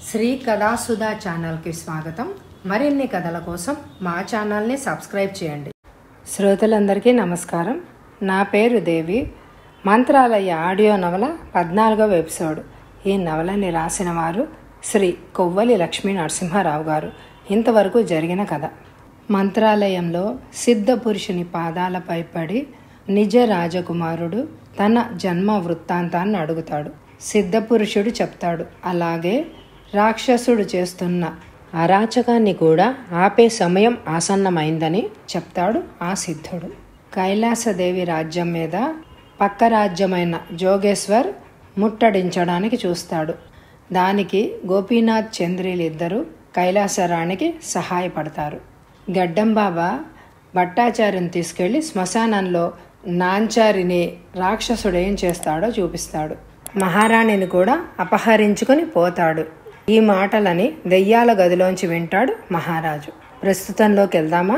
శ్రీ కథాసుధా ఛానల్కి స్వాగతం మరిన్ని కథల కోసం మా ఛానల్ని సబ్స్క్రైబ్ చేయండి శ్రోతలందరికీ నమస్కారం నా పేరు దేవి మంత్రాలయ ఆడియో నవల పద్నాలుగవ ఎపిసోడ్ ఈ నవలని రాసిన వారు శ్రీ కొవ్వలి లక్ష్మీ నరసింహారావు గారు ఇంతవరకు జరిగిన కథ మంత్రాలయంలో సిద్ధ పురుషుని పాదాలపై పడి నిజ రాజకుమారుడు తన జన్మ వృత్తాంతాన్ని అడుగుతాడు సిద్ధపురుషుడు చెప్తాడు అలాగే రాక్షసుడు చేస్తున్న అరాచకాన్ని కూడా ఆపే సమయం ఆసన్నమైందని చెప్తాడు ఆ సిద్ధుడు కైలాసదేవి రాజ్యం మీద పక్క రాజ్యమైన జోగేశ్వర్ ముట్టడించడానికి చూస్తాడు దానికి గోపీనాథ్ చంద్రీలిద్దరూ కైలాసరానికి సహాయపడతారు గడ్డం బాబా భట్టాచారిని తీసుకెళ్లి శ్మశానంలో నాంచారిని రాక్షసుడు ఏం చేస్తాడో చూపిస్తాడు మహారాణిని కూడా అపహరించుకుని పోతాడు ఈ మాటలని దెయ్యాల గదిలోంచి వింటాడు మహారాజు ప్రస్తుతంలోకి వెళ్దామా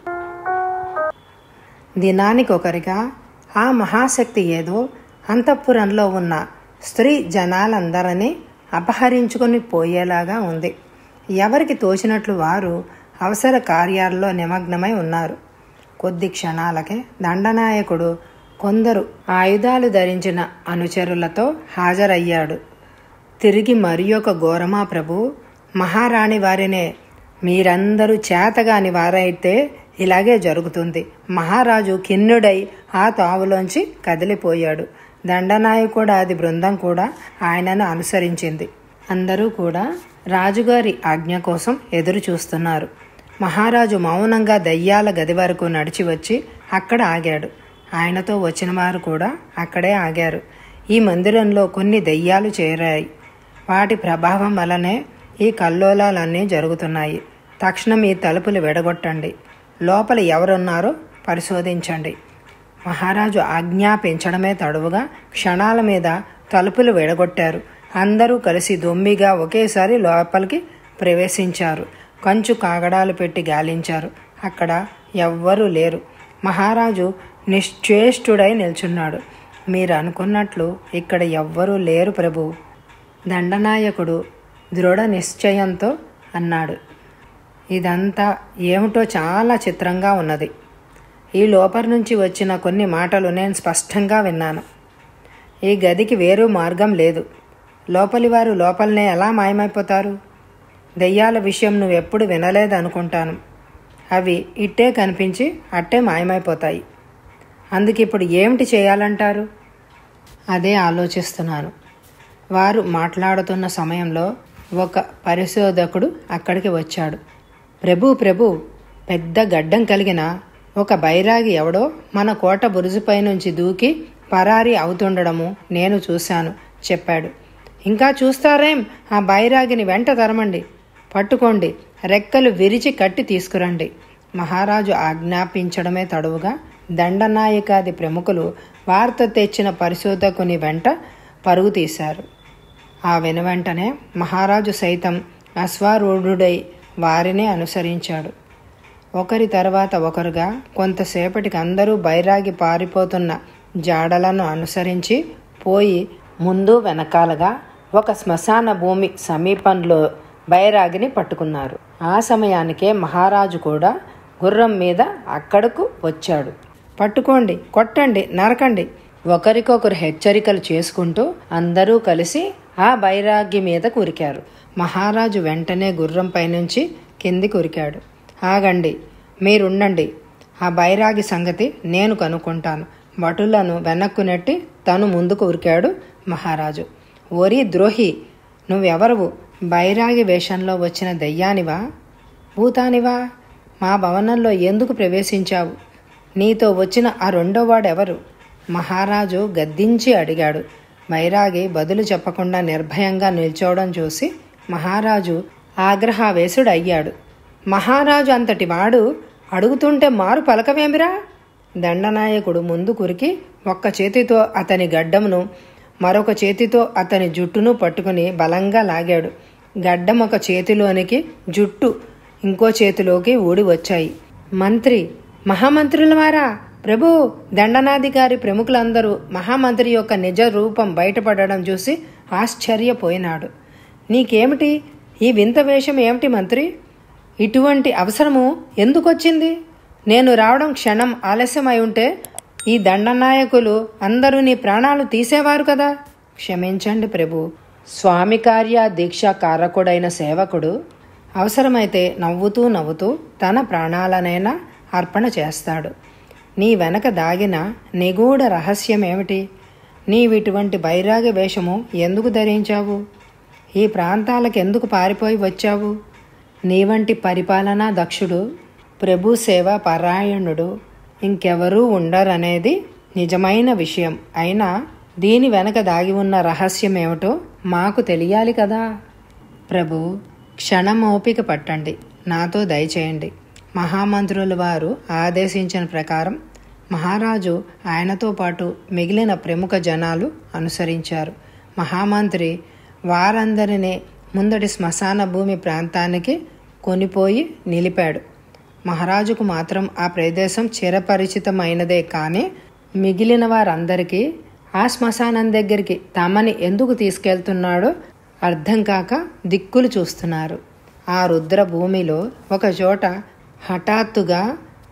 దినానికి ఒకరిగా ఆ మహాశక్తి ఏదో అంతఃపురంలో ఉన్న స్త్రీ జనాలందరినీ అపహరించుకొని పోయేలాగా ఉంది ఎవరికి తోచినట్లు వారు అవసర కార్యాల్లో నిమగ్నమై ఉన్నారు కొద్ది క్షణాలకే దండనాయకుడు కొందరు ఆయుధాలు ధరించిన అనుచరులతో హాజరయ్యాడు తిరిగి మరి ఒక ఘోరమా ప్రభు మహారాణి వారినే మీరందరూ చేతగాని వారైతే ఇలాగే జరుగుతుంది మహారాజు కిన్నుడై ఆ తావులోంచి కదిలిపోయాడు దండనాయకుడు అది బృందం కూడా ఆయనను అనుసరించింది అందరూ కూడా రాజుగారి ఆజ్ఞ కోసం ఎదురు చూస్తున్నారు మహారాజు మౌనంగా దయ్యాల గది వరకు నడిచి వచ్చి అక్కడ ఆగాడు ఆయనతో వచ్చిన వారు కూడా అక్కడే ఆగారు ఈ మందిరంలో కొన్ని దయ్యాలు చేరాయి వాటి ప్రభావం వలనే ఈ కల్లోలాలన్నీ జరుగుతున్నాయి తక్షణం ఈ తలుపులు విడగొట్టండి లోపల ఎవరున్నారో పరిశోధించండి మహారాజు ఆజ్ఞాపించడమే తడువుగా క్షణాల మీద తలుపులు విడగొట్టారు అందరూ కలిసి దొమ్మిగా ఒకేసారి లోపలికి ప్రవేశించారు కంచు కాగడాలు పెట్టి గాలించారు అక్కడ ఎవ్వరూ లేరు మహారాజు నిశ్చేష్టుడై నిల్చున్నాడు మీరు అనుకున్నట్లు ఇక్కడ ఎవ్వరూ లేరు ప్రభు దండనాయకుడు దృఢ నిశ్చయంతో అన్నాడు ఇదంతా ఏమిటో చాలా చిత్రంగా ఉన్నది ఈ లోపల నుంచి వచ్చిన కొన్ని మాటలు నేను స్పష్టంగా విన్నాను ఈ గదికి వేరు మార్గం లేదు లోపలి వారు లోపలనే ఎలా మాయమైపోతారు దెయ్యాల విషయం నువ్వు ఎప్పుడు వినలేదనుకుంటాను అవి ఇట్టే కనిపించి అట్టే మాయమైపోతాయి అందుకు ఇప్పుడు ఏమిటి చేయాలంటారు అదే ఆలోచిస్తున్నాను వారు మాట్లాడుతున్న సమయంలో ఒక పరిశోధకుడు అక్కడికి వచ్చాడు ప్రభు ప్రభు పెద్ద గడ్డం కలిగిన ఒక బైరాగి ఎవడో మన కోట బురుజుపై నుంచి దూకి పరారీ అవుతుండడము నేను చూశాను చెప్పాడు ఇంకా చూస్తారేం ఆ బైరాగిని వెంట తరమండి పట్టుకోండి రెక్కలు విరిచి కట్టి తీసుకురండి మహారాజు ఆజ్ఞాపించడమే తడువుగా దండనాయకాది ప్రముఖులు వార్త తెచ్చిన పరిశోధకుని వెంట పరుగు తీశారు ఆ వెనువెంటనే మహారాజు సైతం అశ్వారూఢుడై వారినే అనుసరించాడు ఒకరి తర్వాత ఒకరుగా కొంతసేపటికి అందరూ బైరాగి పారిపోతున్న జాడలను అనుసరించి పోయి ముందు వెనకాలగా ఒక శ్మశాన భూమి సమీపంలో బైరాగిని పట్టుకున్నారు ఆ సమయానికే మహారాజు కూడా గుర్రం మీద అక్కడకు వచ్చాడు పట్టుకోండి కొట్టండి నరకండి ఒకరికొకరు హెచ్చరికలు చేసుకుంటూ అందరూ కలిసి ఆ బైరాగి మీద కురికారు మహారాజు వెంటనే గుర్రంపై నుంచి కింది కురికాడు ఆగండి మీరుండండి ఆ బైరాగి సంగతి నేను కనుక్కుంటాను భటులను వెనక్కు నెట్టి తను ముందుకు ఉరికాడు మహారాజు ఓరి ద్రోహి నువ్వెవరవు బైరాగి వేషంలో వచ్చిన దయ్యానివా భూతానివా మా భవనంలో ఎందుకు ప్రవేశించావు నీతో వచ్చిన ఆ రెండోవాడెవరు మహారాజు గద్దించి అడిగాడు బైరాగి బదులు చెప్పకుండా నిర్భయంగా నిల్చోవడం చూసి మహారాజు ఆగ్రహావేశుడు అయ్యాడు మహారాజు అంతటి వాడు అడుగుతుంటే మారు పలకవేమిరా దండనాయకుడు ముందు కురికి ఒక్క చేతితో అతని గడ్డమును మరొక చేతితో అతని జుట్టును పట్టుకుని బలంగా లాగాడు గడ్డం ఒక చేతిలోనికి జుట్టు ఇంకో చేతిలోకి ఊడి వచ్చాయి మంత్రి మహామంత్రుల వారా ప్రభు దండనాధికారి ప్రముఖులందరూ మహామంత్రి యొక్క నిజ రూపం బయటపడడం చూసి ఆశ్చర్యపోయినాడు నీకేమిటి ఈ వింత వేషం ఏమిటి మంత్రి ఇటువంటి అవసరము ఎందుకు వచ్చింది నేను రావడం క్షణం ఆలస్యమై ఉంటే ఈ దండనాయకులు అందరూ నీ ప్రాణాలు తీసేవారు కదా క్షమించండి ప్రభు స్వామి కార్య దీక్ష కారకుడైన సేవకుడు అవసరమైతే నవ్వుతూ నవ్వుతూ తన ప్రాణాలనైనా అర్పణ చేస్తాడు నీ వెనక దాగిన నిగూఢ రహస్యమేమిటి నీవిటువంటి బైరాగ వేషము ఎందుకు ధరించావు ఈ ప్రాంతాలకు ఎందుకు పారిపోయి వచ్చావు నీ వంటి పరిపాలనా దక్షుడు ప్రభు సేవ పరాయణుడు ఇంకెవరూ ఉండరనేది నిజమైన విషయం అయినా దీని వెనక దాగి ఉన్న రహస్యం ఏమిటో మాకు తెలియాలి కదా ప్రభు క్షణం ఓపిక పట్టండి నాతో దయచేయండి మహామంత్రుల వారు ఆదేశించిన ప్రకారం మహారాజు ఆయనతో పాటు మిగిలిన ప్రముఖ జనాలు అనుసరించారు మహామంత్రి వారందరినీ ముందటి శ్మశాన భూమి ప్రాంతానికి కొనిపోయి నిలిపాడు మహారాజుకు మాత్రం ఆ ప్రదేశం చిరపరిచితమైనదే కానీ మిగిలిన వారందరికీ ఆ శ్మశానం దగ్గరికి తమని ఎందుకు తీసుకెళ్తున్నాడో అర్థం కాక దిక్కులు చూస్తున్నారు ఆ రుద్ర భూమిలో ఒక చోట హఠాత్తుగా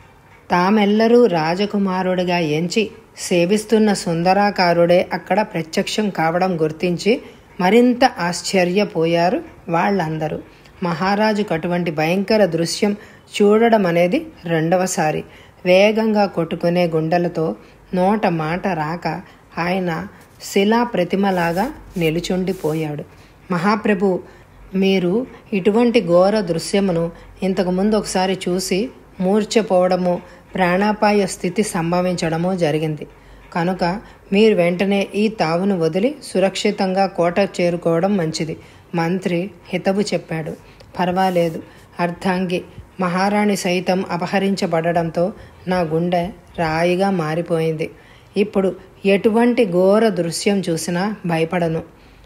తామెల్లరూ రాజకుమారుడిగా ఎంచి సేవిస్తున్న సుందరాకారుడే అక్కడ ప్రత్యక్షం కావడం గుర్తించి మరింత ఆశ్చర్యపోయారు వాళ్ళందరూ మహారాజుకు అటువంటి భయంకర దృశ్యం చూడడం అనేది రెండవసారి వేగంగా కొట్టుకునే గుండెలతో నోట మాట రాక ఆయన శిలా ప్రతిమలాగా నిలుచుండిపోయాడు మహాప్రభు మీరు ఇటువంటి ఘోర దృశ్యమును ఇంతకుముందు ఒకసారి చూసి మూర్ఛపోవడము ప్రాణాపాయ స్థితి సంభవించడము జరిగింది కనుక మీరు వెంటనే ఈ తావును వదిలి సురక్షితంగా కోట చేరుకోవడం మంచిది మంత్రి హితవు చెప్పాడు పర్వాలేదు అర్ధాంగి మహారాణి సైతం అపహరించబడడంతో నా గుండె రాయిగా మారిపోయింది ఇప్పుడు ఎటువంటి ఘోర దృశ్యం చూసినా భయపడను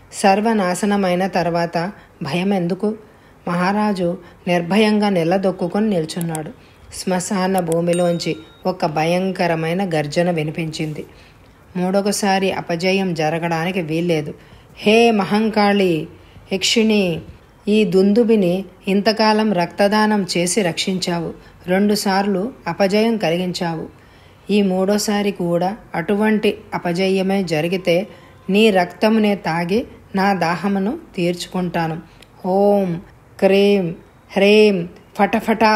సర్వనాశనమైన తర్వాత భయం ఎందుకు మహారాజు నిర్భయంగా నిలదొక్కుకొని నిల్చున్నాడు శ్మశాన భూమిలోంచి ఒక భయంకరమైన గర్జన వినిపించింది మూడొకసారి అపజయం జరగడానికి వీల్లేదు హే మహంకాళి యక్షిణి ఈ దుందుబిని ఇంతకాలం రక్తదానం చేసి రక్షించావు రెండుసార్లు అపజయం కలిగించావు ఈ మూడోసారి కూడా అటువంటి అపజయమే జరిగితే నీ రక్తమునే తాగి నా దాహమును తీర్చుకుంటాను ఓం క్రీం హ్రీం ఫటఫటా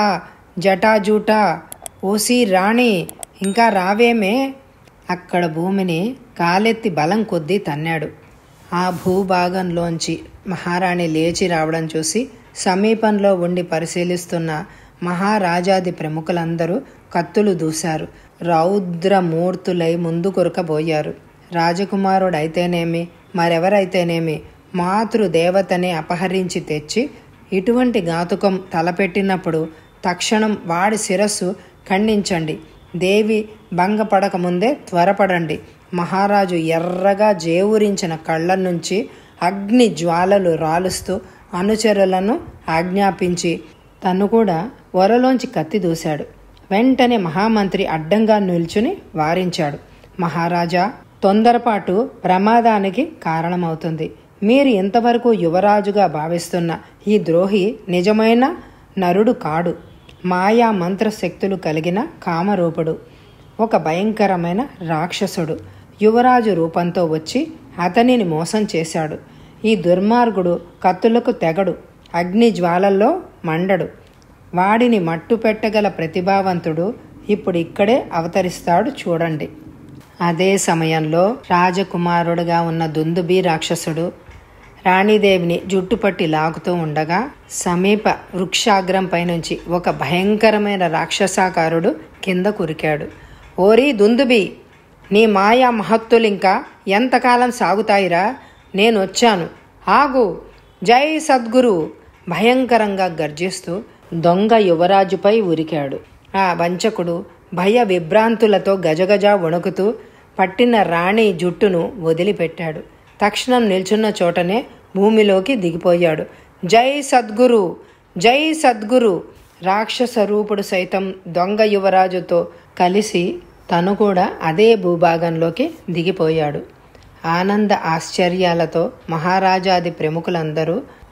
జటాజూటా ఓసి రాణి ఇంకా రావేమే అక్కడ భూమిని కాలెత్తి బలం కొద్దీ తన్నాడు ఆ భూభాగంలోంచి మహారాణి లేచి రావడం చూసి సమీపంలో ఉండి పరిశీలిస్తున్న మహారాజాది ప్రముఖులందరూ కత్తులు దూశారు రౌద్రమూర్తులై ముందు కొరకబోయారు రాజకుమారుడైతేనేమి మరెవరైతేనేమి మాతృదేవతని అపహరించి తెచ్చి ఇటువంటి ఘాతుకం తలపెట్టినప్పుడు తక్షణం వాడి శిరస్సు ఖండించండి దేవి భంగపడక ముందే త్వరపడండి మహారాజు ఎర్రగా జేవురించిన కళ్ళ నుంచి అగ్ని జ్వాలలు రాలుస్తూ అనుచరులను ఆజ్ఞాపించి తను కూడా వరలోంచి కత్తి దూశాడు వెంటనే మహామంత్రి అడ్డంగా నిల్చుని వారించాడు మహారాజా తొందరపాటు ప్రమాదానికి కారణమవుతుంది మీరు ఇంతవరకు యువరాజుగా భావిస్తున్న ఈ ద్రోహి నిజమైన నరుడు కాడు మాయా మంత్రశక్తులు కలిగిన కామరూపుడు ఒక భయంకరమైన రాక్షసుడు యువరాజు రూపంతో వచ్చి అతనిని మోసం చేశాడు ఈ దుర్మార్గుడు కత్తులకు తెగడు అగ్ని జ్వాలల్లో మండడు వాడిని మట్టు పెట్టగల ప్రతిభావంతుడు ఇప్పుడు ఇక్కడే అవతరిస్తాడు చూడండి అదే సమయంలో రాజకుమారుడుగా ఉన్న దుందుబి రాక్షసుడు రాణీదేవిని జుట్టుపట్టి లాగుతూ ఉండగా సమీప వృక్షాగ్రంపై నుంచి ఒక భయంకరమైన రాక్షసాకారుడు కింద కురికాడు ఓరి దుందుబి నీ మాయా మహత్తులింకా ఎంతకాలం సాగుతాయిరా నేను వచ్చాను ఆగు జై సద్గురు భయంకరంగా గర్జిస్తూ దొంగ యువరాజుపై ఉరికాడు ఆ వంచకుడు భయ విభ్రాంతులతో గజగజ వణుకుతూ పట్టిన రాణి జుట్టును వదిలిపెట్టాడు తక్షణం నిల్చున్న చోటనే భూమిలోకి దిగిపోయాడు జై సద్గురు జై సద్గురు రాక్షస రూపుడు సైతం దొంగ యువరాజుతో కలిసి తను కూడా అదే భూభాగంలోకి దిగిపోయాడు ఆనంద ఆశ్చర్యాలతో మహారాజాది ప్రముఖులందరూ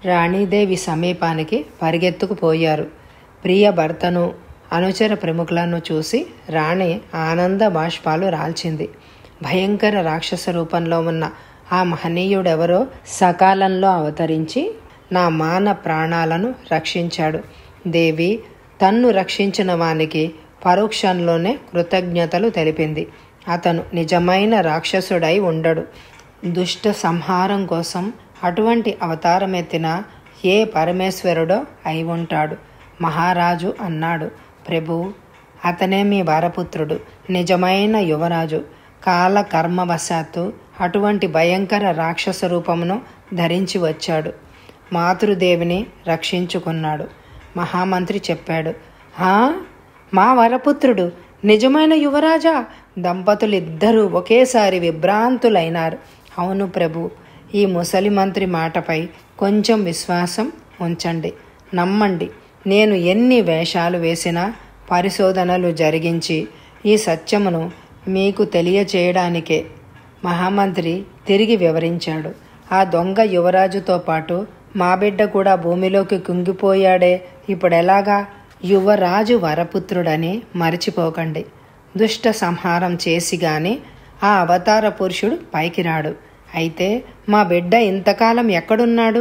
రాణీదేవి సమీపానికి పరిగెత్తుకుపోయారు ప్రియ భర్తను అనుచర ప్రముఖులను చూసి రాణి ఆనంద బాష్పాలు రాల్చింది భయంకర రాక్షస రూపంలో ఉన్న ఆ మహనీయుడెవరో సకాలంలో అవతరించి నా మాన ప్రాణాలను రక్షించాడు దేవి తన్ను రక్షించిన వానికి పరోక్షంలోనే కృతజ్ఞతలు తెలిపింది అతను నిజమైన రాక్షసుడై ఉండడు దుష్ట సంహారం కోసం అటువంటి అవతారమెత్తిన ఏ పరమేశ్వరుడో అయి ఉంటాడు మహారాజు అన్నాడు ప్రభు అతనే మీ వరపుత్రుడు నిజమైన యువరాజు కాల కర్మవశాత్తు అటువంటి భయంకర రాక్షస రూపమును ధరించి వచ్చాడు మాతృదేవిని రక్షించుకున్నాడు మహామంత్రి చెప్పాడు హా మా వరపుత్రుడు నిజమైన యువరాజా దంపతులిద్దరూ ఒకేసారి విభ్రాంతులైనారు అవును ప్రభు ఈ ముసలి మంత్రి మాటపై కొంచెం విశ్వాసం ఉంచండి నమ్మండి నేను ఎన్ని వేషాలు వేసినా పరిశోధనలు జరిగించి ఈ సత్యమును మీకు తెలియచేయడానికే మహామంత్రి తిరిగి వివరించాడు ఆ దొంగ యువరాజుతో పాటు మా బిడ్డ కూడా భూమిలోకి కుంగిపోయాడే ఇప్పుడెలాగా యువరాజు వరపుత్రుడని మరిచిపోకండి దుష్ట సంహారం చేసి గాని ఆ అవతార పురుషుడు పైకి రాడు అయితే మా బిడ్డ ఇంతకాలం ఎక్కడున్నాడు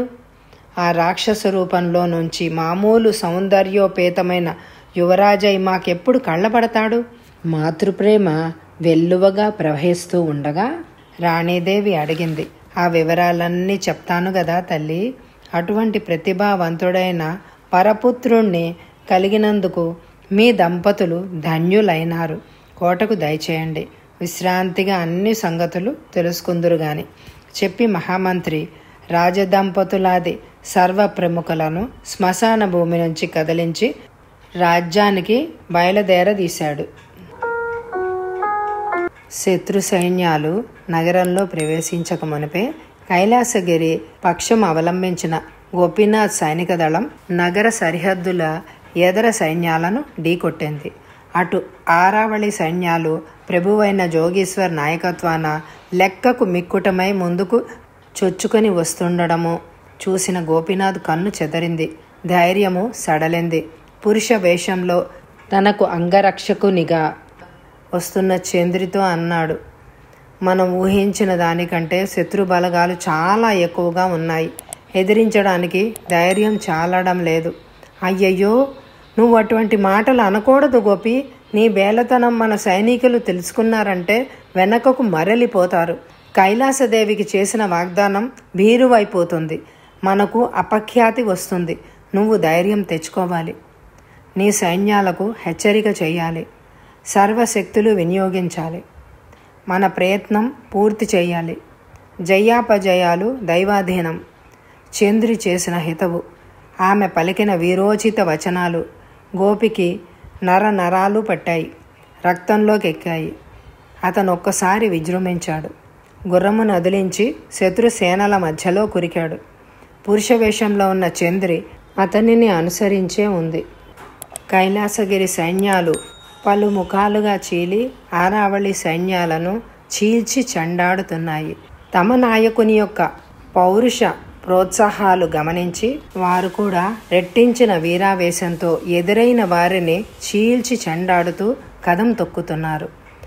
ఆ రాక్షస రూపంలో నుంచి మామూలు సౌందర్యోపేతమైన యువరాజై మాకెప్పుడు కళ్ళబడతాడు మాతృప్రేమ వెల్లువగా ప్రవహిస్తూ ఉండగా రాణీదేవి అడిగింది ఆ వివరాలన్నీ చెప్తాను గదా తల్లి అటువంటి ప్రతిభావంతుడైన పరపుత్రుణ్ణి కలిగినందుకు మీ దంపతులు ధన్యులైనారు కోటకు దయచేయండి విశ్రాంతిగా అన్ని సంగతులు తెలుసుకుందురు గాని చెప్పి మహామంత్రి రాజదంపతులాది సర్వ ప్రముఖులను శ్మశాన భూమి నుంచి కదిలించి రాజ్యానికి బయలుదేరదీశాడు శత్రు సైన్యాలు నగరంలో ప్రవేశించక మునిపే కైలాసగిరి పక్షం అవలంబించిన గోపీనాథ్ సైనిక దళం నగర సరిహద్దుల ఎదర సైన్యాలను ఢీకొట్టింది అటు ఆరావళి సైన్యాలు ప్రభువైన జోగీశ్వర్ నాయకత్వాన లెక్కకు మిక్కుటమై ముందుకు చొచ్చుకొని వస్తుండడము చూసిన గోపీనాథ్ కన్ను చెదరింది ధైర్యము సడలింది పురుష వేషంలో తనకు అంగరక్షకునిగా వస్తున్న చంద్రితో అన్నాడు మనం ఊహించిన దానికంటే శత్రు బలగాలు చాలా ఎక్కువగా ఉన్నాయి ఎదిరించడానికి ధైర్యం చాలడం లేదు అయ్యయ్యో నువ్వు అటువంటి మాటలు అనకూడదు గోపి నీ బేలతనం మన సైనికులు తెలుసుకున్నారంటే వెనకకు మరలిపోతారు కైలాసదేవికి చేసిన వాగ్దానం భీరువైపోతుంది మనకు అపఖ్యాతి వస్తుంది నువ్వు ధైర్యం తెచ్చుకోవాలి నీ సైన్యాలకు హెచ్చరిక చేయాలి సర్వశక్తులు వినియోగించాలి మన ప్రయత్నం పూర్తి చేయాలి జయాపజయాలు దైవాధీనం చంద్రి చేసిన హితవు ఆమె పలికిన వీరోచిత వచనాలు గోపికి నర నరాలు పట్టాయి రక్తంలోకి ఎక్కాయి అతను ఒక్కసారి విజృంభించాడు గుర్రమును వదిలించి శత్రు సేనల మధ్యలో కురికాడు పురుష వేషంలో ఉన్న చంద్రి అతనిని అనుసరించే ఉంది కైలాసగిరి సైన్యాలు పలు ముఖాలుగా చీలి ఆరావళి సైన్యాలను చీల్చి చెండాడుతున్నాయి తమ నాయకుని యొక్క పౌరుష ప్రోత్సాహాలు గమనించి వారు కూడా రెట్టించిన వీరావేశంతో ఎదురైన వారిని చీల్చి చెండాడుతూ కదం తొక్కుతున్నారు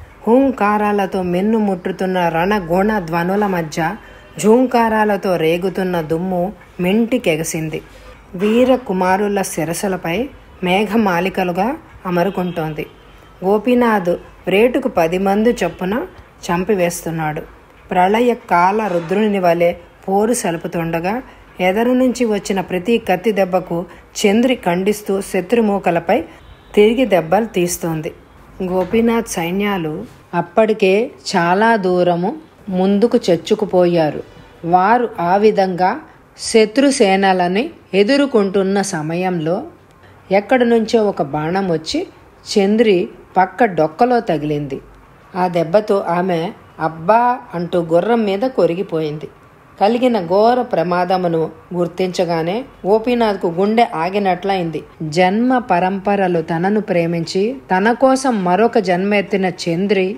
హూంకారాలతో మెన్ను ముట్టుతున్న రణగుణ ధ్వనుల మధ్య ఝూంకారాలతో రేగుతున్న దుమ్ము మెంటికెగసింది వీర కుమారుల శిరసలపై మేఘమాలికలుగా అమరుకుంటోంది గోపీనాథ్ రేటుకు పది మంది చొప్పున చంపివేస్తున్నాడు ప్రళయ కాల రుద్రుని వలె పోరు సలుపుతుండగా ఎదరు నుంచి వచ్చిన ప్రతి కత్తి దెబ్బకు చంద్రి ఖండిస్తూ శత్రుమూకలపై తిరిగి దెబ్బలు తీస్తోంది గోపీనాథ్ సైన్యాలు అప్పటికే చాలా దూరము ముందుకు చచ్చుకుపోయారు వారు ఆ విధంగా శత్రు సేనలని ఎదుర్కొంటున్న సమయంలో ఎక్కడి నుంచో ఒక బాణం వచ్చి చంద్రి పక్క డొక్కలో తగిలింది ఆ దెబ్బతో ఆమె అబ్బా అంటూ గుర్రం మీద కొరిగిపోయింది కలిగిన ఘోర ప్రమాదమును గుర్తించగానే గోపీనాథ్కు గుండె ఆగినట్లయింది జన్మ పరంపరలు తనను ప్రేమించి తన కోసం మరొక జన్మ ఎత్తిన చంద్రి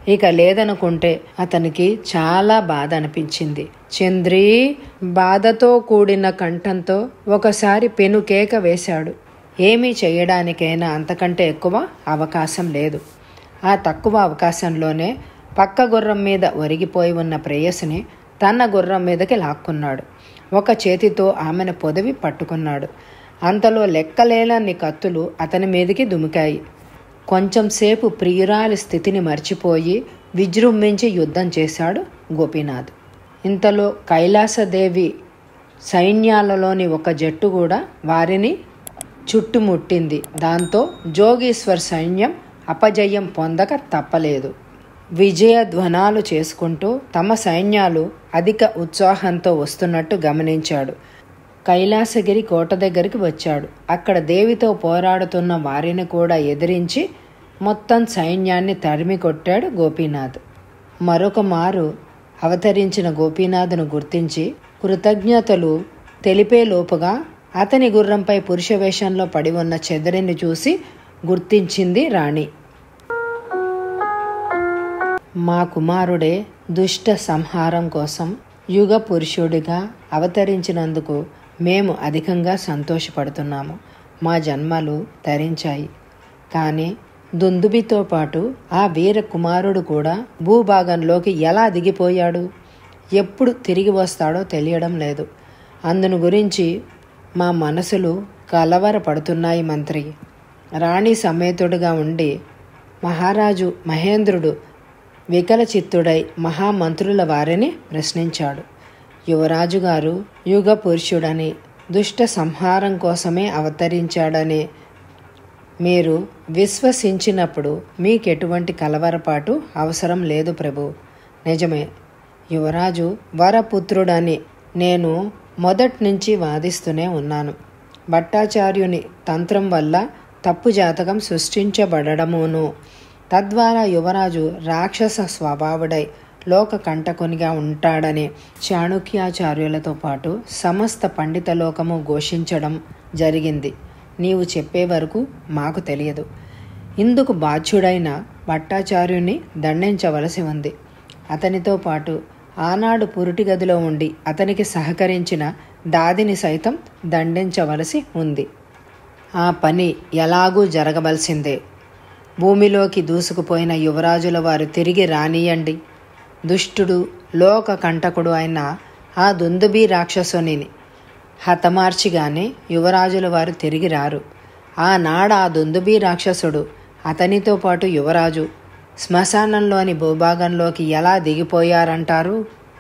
ఇక లేదనుకుంటే అతనికి చాలా బాధ అనిపించింది చంద్రీ బాధతో కూడిన కంఠంతో ఒకసారి పెను కేక వేశాడు ఏమీ చేయడానికైనా అంతకంటే ఎక్కువ అవకాశం లేదు ఆ తక్కువ అవకాశంలోనే పక్క గుర్రం మీద ఒరిగిపోయి ఉన్న ప్రేయసిని తన గుర్రం మీదకి లాక్కున్నాడు ఒక చేతితో ఆమెను పొదివి పట్టుకున్నాడు అంతలో లెక్కలేనన్ని కత్తులు అతని మీదకి దుమికాయి కొంచెం సేపు ప్రియురాలి స్థితిని మర్చిపోయి విజృంభించి యుద్ధం చేశాడు గోపీనాథ్ ఇంతలో కైలాసదేవి సైన్యాలలోని ఒక జట్టు కూడా వారిని చుట్టుముట్టింది దాంతో జోగీశ్వర్ సైన్యం అపజయం పొందక తప్పలేదు విజయ ధ్వనాలు చేసుకుంటూ తమ సైన్యాలు అధిక ఉత్సాహంతో వస్తున్నట్టు గమనించాడు కైలాసగిరి కోట దగ్గరికి వచ్చాడు అక్కడ దేవితో పోరాడుతున్న వారిని కూడా ఎదిరించి మొత్తం సైన్యాన్ని తరిమి కొట్టాడు గోపీనాథ్ మరొక మారు అవతరించిన గోపీనాథ్ను గుర్తించి కృతజ్ఞతలు తెలిపే లోపుగా అతని గుర్రంపై పురుష వేషంలో పడి ఉన్న చెదరిని చూసి గుర్తించింది రాణి మా కుమారుడే దుష్ట సంహారం కోసం యుగ పురుషుడిగా అవతరించినందుకు మేము అధికంగా సంతోషపడుతున్నాము మా జన్మలు తరించాయి కానీ దుందుబితో పాటు ఆ వీర కుమారుడు కూడా భూభాగంలోకి ఎలా దిగిపోయాడు ఎప్పుడు తిరిగి వస్తాడో తెలియడం లేదు అందును గురించి మా మనసులు కలవరపడుతున్నాయి మంత్రి రాణి సమేతుడుగా ఉండి మహారాజు మహేంద్రుడు వికలచిత్తుడై మహామంత్రుల వారిని ప్రశ్నించాడు యువరాజు గారు యుగ పురుషుడని దుష్ట సంహారం కోసమే అవతరించాడని మీరు విశ్వసించినప్పుడు మీకెటువంటి కలవరపాటు అవసరం లేదు ప్రభు నిజమే యువరాజు వరపుత్రుడని నేను మొదటి నుంచి వాదిస్తూనే ఉన్నాను భట్టాచార్యుని తంత్రం వల్ల తప్పు జాతకం సృష్టించబడమును తద్వారా యువరాజు రాక్షస స్వభావుడై లోక కంటకునిగా ఉంటాడని చాణుక్యాచార్యులతో పాటు సమస్త పండిత లోకము ఘోషించడం జరిగింది నీవు చెప్పే వరకు మాకు తెలియదు ఇందుకు బాధ్యుడైన భట్టాచార్యుని దండించవలసి ఉంది అతనితో పాటు ఆనాడు పురుటి గదిలో ఉండి అతనికి సహకరించిన దాదిని సైతం దండించవలసి ఉంది ఆ పని ఎలాగూ జరగవలసిందే భూమిలోకి దూసుకుపోయిన యువరాజుల వారు తిరిగి రానియండి దుష్టుడు లోక కంటకుడు అయిన ఆ దుందుబీ రాక్షసుని హతమార్చిగానే యువరాజుల వారు తిరిగి రారు ఆనాడ ఆ దుందుబీ రాక్షసుడు అతనితో పాటు యువరాజు శ్మశానంలోని భూభాగంలోకి ఎలా దిగిపోయారంటారు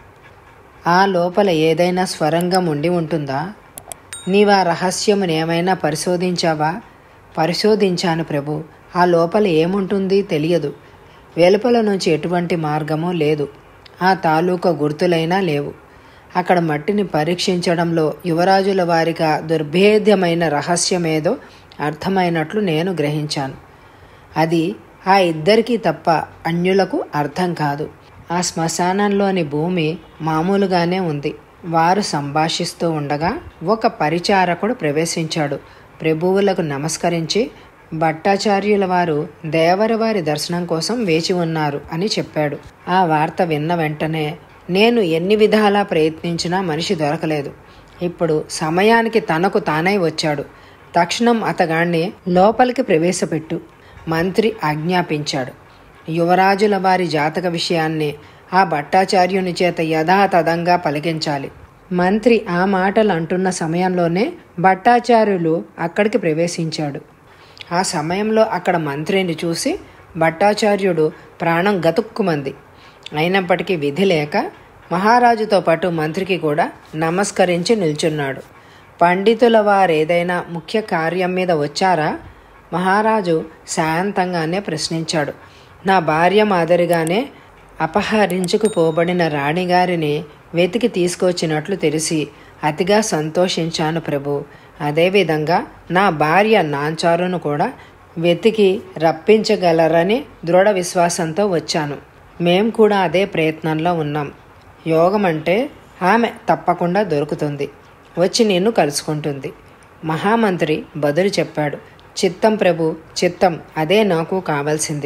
ఆ లోపల ఏదైనా స్వరంగం ఉండి ఉంటుందా నీవా రహస్యమును ఏమైనా పరిశోధించావా పరిశోధించాను ప్రభు ఆ లోపల ఏముంటుంది తెలియదు వెలుపల నుంచి ఎటువంటి మార్గము లేదు ఆ తాలూకా గుర్తులైనా లేవు అక్కడ మట్టిని పరీక్షించడంలో యువరాజుల వారిగా దుర్భేద్యమైన రహస్యమేదో అర్థమైనట్లు నేను గ్రహించాను అది ఆ ఇద్దరికీ తప్ప అన్యులకు అర్థం కాదు ఆ శ్మశానంలోని భూమి మామూలుగానే ఉంది వారు సంభాషిస్తూ ఉండగా ఒక పరిచారకుడు ప్రవేశించాడు ప్రభువులకు నమస్కరించి భట్టాచార్యుల వారు దేవరవారి దర్శనం కోసం వేచి ఉన్నారు అని చెప్పాడు ఆ వార్త విన్న వెంటనే నేను ఎన్ని విధాలా ప్రయత్నించినా మనిషి దొరకలేదు ఇప్పుడు సమయానికి తనకు తానై వచ్చాడు తక్షణం అతగాణ్ణి లోపలికి ప్రవేశపెట్టు మంత్రి ఆజ్ఞాపించాడు యువరాజుల వారి జాతక విషయాన్ని ఆ భట్టాచార్యుని చేత యథాతథంగా పలికించాలి మంత్రి ఆ మాటలు అంటున్న సమయంలోనే భట్టాచార్యులు అక్కడికి ప్రవేశించాడు ఆ సమయంలో అక్కడ మంత్రిని చూసి భట్టాచార్యుడు ప్రాణం గతుక్కుమంది అయినప్పటికీ విధి లేక మహారాజుతో పాటు మంత్రికి కూడా నమస్కరించి నిల్చున్నాడు పండితుల వారేదైనా ముఖ్య కార్యం మీద వచ్చారా మహారాజు శాంతంగానే ప్రశ్నించాడు నా భార్య మాదిరిగానే అపహరించుకుపోబడిన రాణిగారిని వెతికి తీసుకొచ్చినట్లు తెలిసి అతిగా సంతోషించాను ప్రభు అదేవిధంగా నా భార్య నాంచారును కూడా వెతికి రప్పించగలరని దృఢ విశ్వాసంతో వచ్చాను మేం కూడా అదే ప్రయత్నంలో ఉన్నాం యోగం అంటే ఆమె తప్పకుండా దొరుకుతుంది వచ్చి నిన్ను కలుసుకుంటుంది మహామంత్రి బదులు చెప్పాడు చిత్తం ప్రభు చిత్తం అదే నాకు కావాల్సింది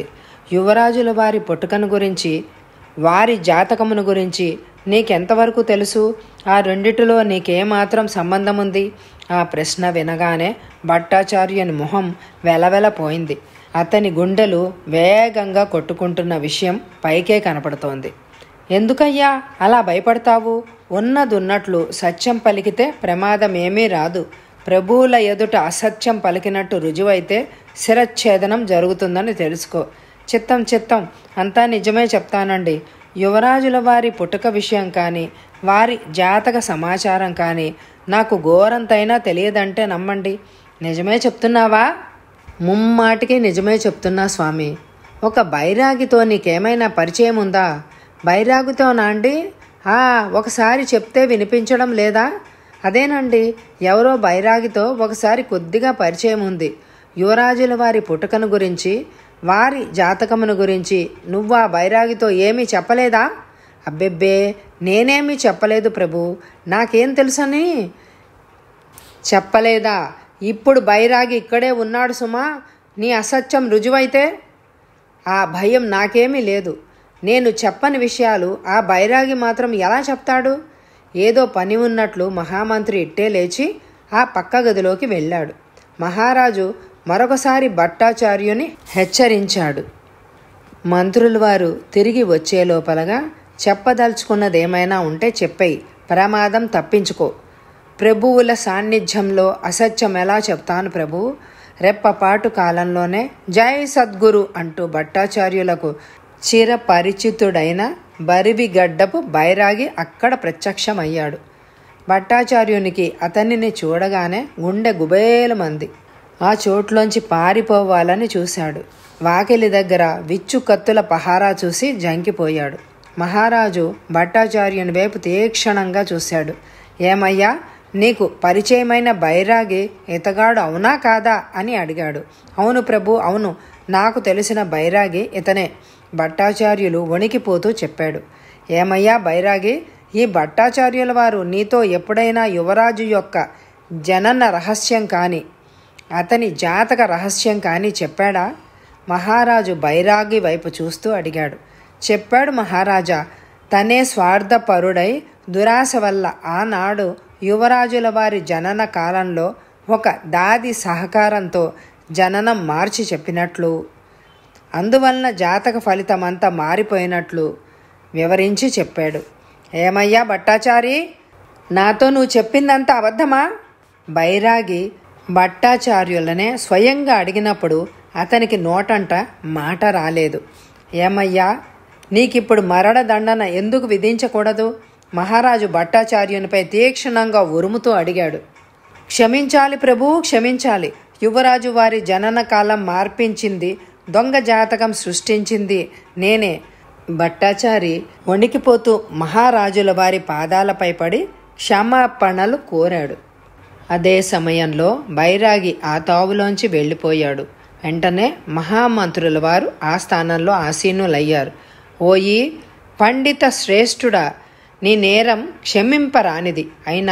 యువరాజుల వారి పుట్టుకను గురించి వారి జాతకమును గురించి నీకెంతవరకు తెలుసు ఆ రెండిటిలో నీకేమాత్రం సంబంధం ఉంది ఆ ప్రశ్న వినగానే భట్టాచార్యుని మొహం వెలవెలపోయింది అతని గుండెలు వేగంగా కొట్టుకుంటున్న విషయం పైకే కనపడుతోంది ఎందుకయ్యా అలా భయపడతావు ఉన్నదున్నట్లు సత్యం పలికితే ప్రమాదం ఏమీ రాదు ప్రభువుల ఎదుట అసత్యం పలికినట్టు రుజువైతే శిరచ్ఛేదనం జరుగుతుందని తెలుసుకో చిత్తం చిత్తం అంతా నిజమే చెప్తానండి యువరాజుల వారి పుట్టుక విషయం కానీ వారి జాతక సమాచారం కానీ నాకు ఘోరంతైనా తెలియదంటే నమ్మండి నిజమే చెప్తున్నావా ముమ్మాటికి నిజమే చెప్తున్నా స్వామి ఒక బైరాగితో నీకేమైనా పరిచయం ఉందా బైరాగితోనా అండి ఆ, ఒకసారి చెప్తే వినిపించడం లేదా అదేనండి ఎవరో బైరాగితో ఒకసారి కొద్దిగా పరిచయం ఉంది యువరాజుల వారి పుట్టుకను గురించి వారి జాతకమును గురించి నువ్వు ఆ బైరాగితో ఏమీ చెప్పలేదా అబ్బెబ్బే నేనేమీ చెప్పలేదు ప్రభు నాకేం తెలుసని చెప్పలేదా ఇప్పుడు బైరాగి ఇక్కడే ఉన్నాడు సుమా నీ అసత్యం రుజువైతే ఆ భయం నాకేమీ లేదు నేను చెప్పని విషయాలు ఆ బైరాగి మాత్రం ఎలా చెప్తాడు ఏదో పని ఉన్నట్లు మహామంత్రి ఇట్టే లేచి ఆ పక్క గదిలోకి వెళ్ళాడు మహారాజు మరొకసారి భట్టాచార్యుని హెచ్చరించాడు మంత్రులు వారు తిరిగి వచ్చే లోపలగా చెప్పదలుచుకున్నదేమైనా ఉంటే చెప్పేయి ప్రమాదం తప్పించుకో ప్రభువుల సాన్నిధ్యంలో అసత్యం ఎలా చెప్తాను ప్రభు రెప్పపాటు కాలంలోనే జై సద్గురు అంటూ భట్టాచార్యులకు చిరపరిచితుడైన బరివిగడ్డపు బైరాగి అక్కడ ప్రత్యక్షమయ్యాడు భట్టాచార్యునికి అతనిని చూడగానే గుండె గుబేలమంది ఆ చోట్లోంచి పారిపోవాలని చూశాడు వాకిలి దగ్గర విచ్చు కత్తుల పహారా చూసి జంకిపోయాడు మహారాజు భట్టాచార్యుని వైపు తీక్షణంగా చూశాడు ఏమయ్యా నీకు పరిచయమైన బైరాగి ఇతగాడు అవునా కాదా అని అడిగాడు అవును ప్రభు అవును నాకు తెలిసిన బైరాగి ఇతనే భట్టాచార్యులు వణికిపోతూ చెప్పాడు ఏమయ్యా బైరాగి ఈ భట్టాచార్యుల వారు నీతో ఎప్పుడైనా యువరాజు యొక్క జనన రహస్యం కానీ అతని జాతక రహస్యం కానీ చెప్పాడా మహారాజు బైరాగి వైపు చూస్తూ అడిగాడు చెప్పాడు మహారాజా తనే స్వార్థపరుడై దురాశ వల్ల ఆనాడు యువరాజుల వారి జనన కాలంలో ఒక దాది సహకారంతో జననం మార్చి చెప్పినట్లు అందువలన జాతక ఫలితమంతా మారిపోయినట్లు వివరించి చెప్పాడు ఏమయ్యా భట్టాచారి నాతో నువ్వు చెప్పిందంతా అబద్ధమా బైరాగి భట్టాచార్యులనే స్వయంగా అడిగినప్పుడు అతనికి నోటంట మాట రాలేదు ఏమయ్యా నీకిప్పుడు మరణ దండన ఎందుకు విధించకూడదు మహారాజు భట్టాచార్యునిపై తీక్షణంగా ఉరుముతూ అడిగాడు క్షమించాలి ప్రభు క్షమించాలి యువరాజు వారి జనన కాలం మార్పించింది దొంగ జాతకం సృష్టించింది నేనే భట్టాచారి వణికిపోతూ మహారాజుల వారి పాదాలపై పడి క్షమాపణలు కోరాడు అదే సమయంలో బైరాగి ఆ తావులోంచి వెళ్ళిపోయాడు వెంటనే మహామంత్రుల వారు ఆ స్థానంలో ఆసీనులయ్యారు ఓయి పండిత శ్రేష్ఠుడా నీ నేరం క్షమింపరానిది అయినా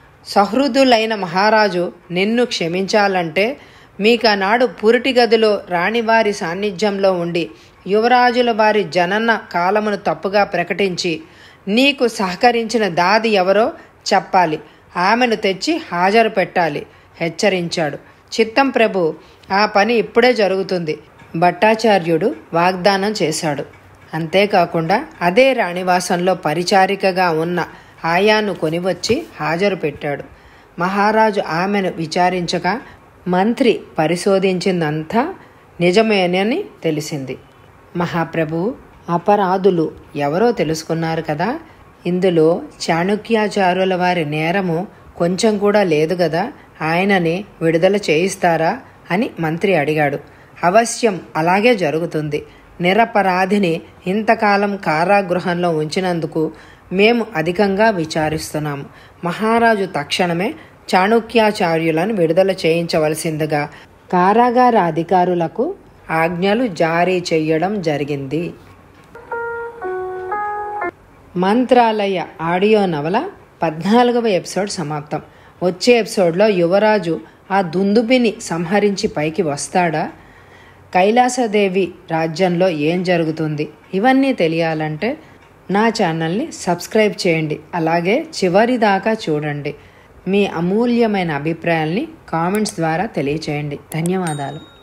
సహృదులైన మహారాజు నిన్ను క్షమించాలంటే మీకనాడు పురిటి గదిలో రాణివారి సాన్నిధ్యంలో ఉండి యువరాజుల వారి జనన కాలమును తప్పుగా ప్రకటించి నీకు సహకరించిన దాది ఎవరో చెప్పాలి ఆమెను తెచ్చి హాజరు పెట్టాలి హెచ్చరించాడు చిత్తం ప్రభు ఆ పని ఇప్పుడే జరుగుతుంది భట్టాచార్యుడు వాగ్దానం చేశాడు అంతేకాకుండా అదే రాణివాసంలో పరిచారికగా ఉన్న ఆయాను కొనివచ్చి హాజరు పెట్టాడు మహారాజు ఆమెను విచారించగా మంత్రి పరిశోధించిందంతా నిజమేనని తెలిసింది మహాప్రభు అపరాధులు ఎవరో తెలుసుకున్నారు కదా ఇందులో చాణుక్యాచార్యుల వారి నేరము కొంచెం కూడా లేదు కదా ఆయనని విడుదల చేయిస్తారా అని మంత్రి అడిగాడు అవశ్యం అలాగే జరుగుతుంది నిరపరాధిని ఇంతకాలం కారాగృహంలో ఉంచినందుకు మేము అధికంగా విచారిస్తున్నాము మహారాజు తక్షణమే చాణుక్యాచార్యులను విడుదల చేయించవలసిందిగా కారాగార అధికారులకు ఆజ్ఞలు జారీ చేయడం జరిగింది మంత్రాలయ ఆడియో నవల పద్నాలుగవ ఎపిసోడ్ సమాప్తం వచ్చే ఎపిసోడ్లో యువరాజు ఆ దుందుబిని సంహరించి పైకి వస్తాడా కైలాసదేవి రాజ్యంలో ఏం జరుగుతుంది ఇవన్నీ తెలియాలంటే నా ఛానల్ని సబ్స్క్రైబ్ చేయండి అలాగే చివరి దాకా చూడండి మీ అమూల్యమైన అభిప్రాయాల్ని కామెంట్స్ ద్వారా తెలియచేయండి ధన్యవాదాలు